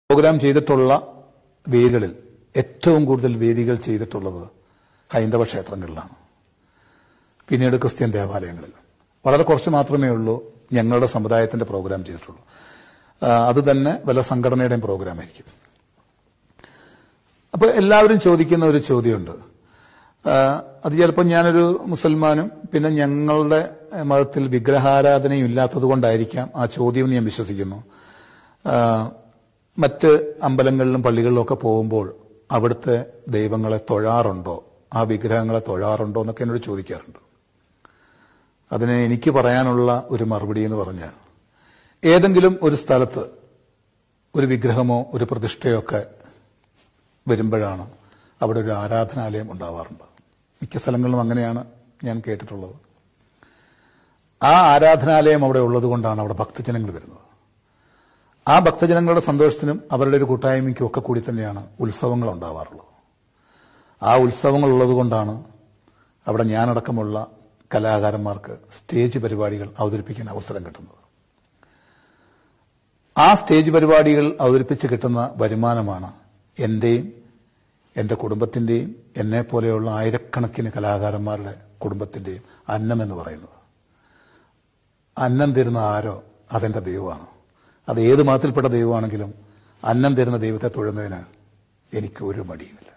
programme ചെയ്തിട്ടുള്ള വേദികളിൽ ഏറ്റവും കൂടുതൽ വേദികൾ ചെയ്തിട്ടുള്ളത് ഹൈന്ദവ ക്ഷേത്രങ്ങളിലാണ് പിന്നീട് ക്രിസ്ത്യൻ ദേവാലയങ്ങളിൽ വളരെ കുറച്ച് മാത്രമേ ഉള്ളൂ ഞങ്ങളുടെ സമുദായത്തിന്റെ പ്രോഗ്രാം ചെയ്തിട്ടുള്ളൂ ആ, അത് തന്നെ വല്ല സംഘടനയുടെയും പ്രോഗ്രാം ആയിരിക്കും അപ്പൊ എല്ലാവരും ചോദിക്കുന്ന ഒരു ചോദ്യമുണ്ട് ആ, അത് ചിലപ്പോൾ ഞാനൊരു മുസൽമാനും പിന്നെ ഞങ്ങളുടെ മതത്തിൽ വിഗ്രഹാരാധനയും ഇല്ലാത്തത് കൊണ്ടായിരിക്കാം ആ ചോദ്യം ഞാൻ വിശ്വസിക്കുന്നു ആ, മറ്റ് അമ്പലങ്ങളിലും പള്ളികളിലും ഒക്കെ പോകുമ്പോൾ അവിടുത്തെ ദൈവങ്ങളെ തൊഴാറുണ്ടോ ആ വിഗ്രഹങ്ങളെ തൊഴാറുണ്ടോ എന്നൊക്കെ എന്നോട് ചോദിക്കാറുണ്ട് അതിന് എനിക്ക് പറയാനുള്ള ഒരു മറുപടി എന്ന് പറഞ്ഞാൽ ഏതെങ്കിലും ഒരു സ്ഥലത്ത് ഒരു വിഗ്രഹമോ ഒരു പ്രതിഷ്ഠയോ ഒക്കെ വരുമ്പോഴാണ് അവിടെ ഒരു ആരാധനാലയം ഉണ്ടാവാറുണ്ട് മിക്ക സ്ഥലങ്ങളിലും അങ്ങനെയാണ് ഞാൻ കേട്ടിട്ടുള്ളത് ആ ആരാധനാലയം അവിടെ ഉള്ളത് കൊണ്ടാണ് അവിടെ ഭക്തജനങ്ങൾ വരുന്നത് ആ ഭക്തജനങ്ങളുടെ സന്തോഷത്തിനും അവരുടെ ഒരു കൂട്ടായ്മയ്ക്കും ഒക്കെ കൂടി തന്നെയാണ് ഉത്സവങ്ങൾ ഉണ്ടാവാറുള്ളത് ആ ഉത്സവങ്ങൾ ഉള്ളത് കൊണ്ടാണ് അവിടെ ഞാനടക്കമുള്ള കലാകാരന്മാർക്ക് സ്റ്റേജ് പരിപാടികൾ അവതരിപ്പിക്കാൻ അവസരം കിട്ടുന്നത് ആ സ്റ്റേജ് പരിപാടികൾ അവതരിപ്പിച്ച് കിട്ടുന്ന വരുമാനമാണ് എന്റെയും എന്റെ കുടുംബത്തിന്റെയും എന്നെ പോലെയുള്ള ആയിരക്കണക്കിന് കലാകാരന്മാരുടെ കുടുംബത്തിന്റെയും അന്നം എന്ന് പറയുന്നത് അന്നം തരുന്ന ആരോ അതെന്റെ ദൈവമാണ് അത് ഏത് മതത്തിൽപ്പെട്ട ദൈവമാണെങ്കിലും അന്നം തരുന്ന ദൈവത്തെ തൊഴുന്നതിന് എനിക്ക് ഒരു മടിയുമില്ല